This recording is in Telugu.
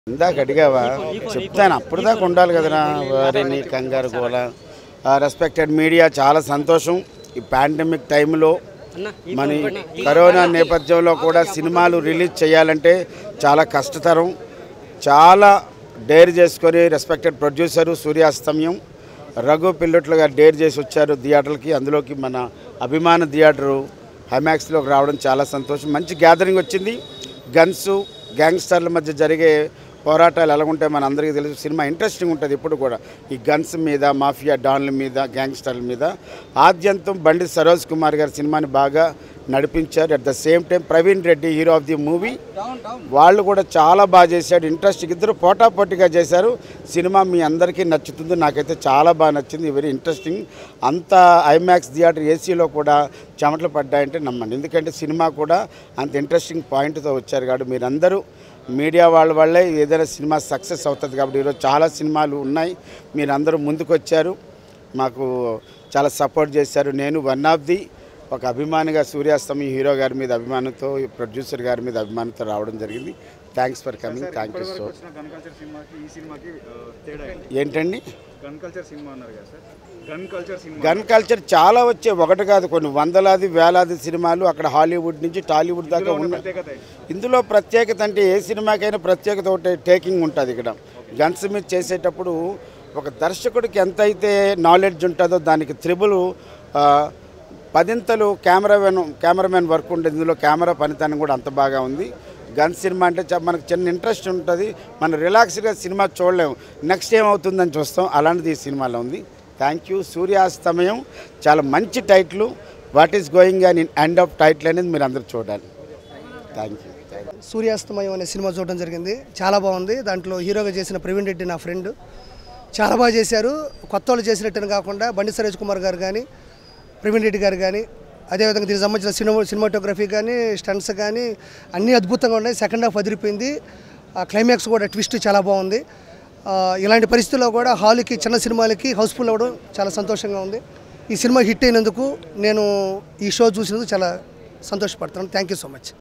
ఇందాక అడిగావా చెప్తాను అప్పుడు దాకా ఉండాలి కదరా వారి నీ కంగారు గోల రెస్పెక్టెడ్ మీడియా చాలా సంతోషం ఈ పాండమిక్ టైంలో మన ఈ కరోనా నేపథ్యంలో కూడా సినిమాలు రిలీజ్ చేయాలంటే చాలా కష్టతరం చాలా డేర్ చేసుకొని రెస్పెక్టెడ్ ప్రొడ్యూసరు సూర్యాస్తమయం రఘు పిల్లట్లు గారు డేర్ చేసి వచ్చారు థియేటర్కి అందులోకి మన అభిమాన థియేటరు హైమాక్స్లోకి రావడం చాలా సంతోషం మంచి గ్యాదరింగ్ వచ్చింది గన్స్ గ్యాంగ్స్టర్ల మధ్య జరిగే పోరాటాలు ఎలా ఉంటాయి మన అందరికీ తెలుసు సినిమా ఇంట్రెస్టింగ్ ఉంటుంది ఇప్పుడు కూడా ఈ గన్స్ మీద మాఫియా డాన్ల మీద గ్యాంగ్స్టర్ల మీద ఆద్యంతం బండి సరోజ్ కుమార్ గారి సినిమాని బాగా నడిపించారు at the same time Praveen Reddy hero of the movie వాళ్ళు కూడా చాలా బాగా చేశాడు ఇంట్రెస్ట్ ఇద్దరు పోటాపోటీగా చేశారు సినిమా మీ అందరికీ నచ్చుతుంది నాకైతే చాలా బాగా నచ్చింది వెరీ ఇంట్రెస్టింగ్ అంత ఐమాక్స్ థియేటర్ ఏసీలో కూడా చెమటలు పడ్డాయంటే నమ్మండి ఎందుకంటే సినిమా కూడా అంత ఇంట్రెస్టింగ్ పాయింట్తో వచ్చారు కాబట్టి మీరందరూ మీడియా వాళ్ళ వల్లే ఏదైనా సినిమా సక్సెస్ అవుతుంది కాబట్టి ఈరోజు చాలా సినిమాలు ఉన్నాయి మీరందరూ ముందుకు వచ్చారు మాకు చాలా సపోర్ట్ చేశారు నేను వన్ ఆఫ్ ది ఒక అభిమానిగా సూర్యాస్తమి హీరో గారి మీద అభిమానంతో ప్రొడ్యూసర్ గారి మీద అభిమానంతో రావడం జరిగింది thanks for coming thank you so వచ్చిన గన్ కల్చర్ సినిమాకి ఈ సినిమాకి ఆ, తేడా ఏంటి ఏంటండి గన్ కల్చర్ సినిమా అన్నారు కదా సార్ గన్ కల్చర్ సినిమా గన్ కల్చర్ చాలా వచ్చే ఒకటి కాదు కొన్ని వందలాది వేలాది సినిమాలు అక్కడ హాలీవుడ్ నుంచి టాలీవుడ్ దాకా ఇందులో ఉన్న ఉన్నాయి ప్రత్యేకత ఏంటి? ఇందులో ప్రత్యేకత అంటే ఏ సినిమాకైనా ప్రత్యేకత ఒకటి టేకింగ్ ఉంటుంది ఇక్కడ గన్స్ మీద చేసేటప్పుడు ఒక దర్శకుడికి ఎంతైతే నాలెడ్జ్ ఉంటుందో దానికి త్రిబుల్ పదింతలు కెమెరామెన్ కెమెరామెన్ వర్క్ ఉంటుంది ఇందులో కెమెరా పనితనం కూడా అంత బాగా ఉంది గన్ సినిమా అంటే చ- మనకు చిన్న ఇంట్రెస్ట్ ఉంటుంది మనం రిలాక్స్గా సినిమా చూడలేము నెక్స్ట్ ఏమవుతుందని చూస్తాం అలాంటిది ఈ సినిమాలో ఉంది థ్యాంక్ యూ సూర్యాస్తమయం చాలా మంచి టైటిల్ వాట్ ఈస్ గోయింగ్ అని ఎండ్ ఆఫ్ టైటిల్ అనేది మీరు అందరూ చూడాలి థ్యాంక్ యూ థ్యాంక్ యూ సూర్యాస్తమయం అనే సినిమా చూడడం జరిగింది చాలా బాగుంది దాంట్లో హీరోగా చేసిన ప్రవీణ్ రెడ్డి నా ఫ్రెండ్ చాలా బాగా చేశారు కొత్త వాళ్ళు చేసినట్టుని కాకుండా బండి సరోజ్ కుమార్ గారు కానీ ప్రవీణ్ రెడ్డి గారు కానీ అదేవిధంగా దీనికి సంబంధించిన సినిమా సినిమాటోగ్రఫీ కానీ స్టంట్స్ కానీ అన్నీ అద్భుతంగా ఉన్నాయి సెకండ్ హాఫ్ అదిరిపోయింది ఆ క్లైమాక్స్ కూడా ట్విస్ట్ చాలా బాగుంది ఆ, ఇలాంటి పరిస్థితుల్లో కూడా హాల్కి చిన్న సినిమాలకి హౌస్ఫుల్ అవ్వడం చాలా సంతోషంగా ఉంది ఈ సినిమా హిట్ అయినందుకు నేను ఈ షో చూసినందుకు చాలా సంతోషపడుతున్నాను థ్యాంక్ యూ సో మచ్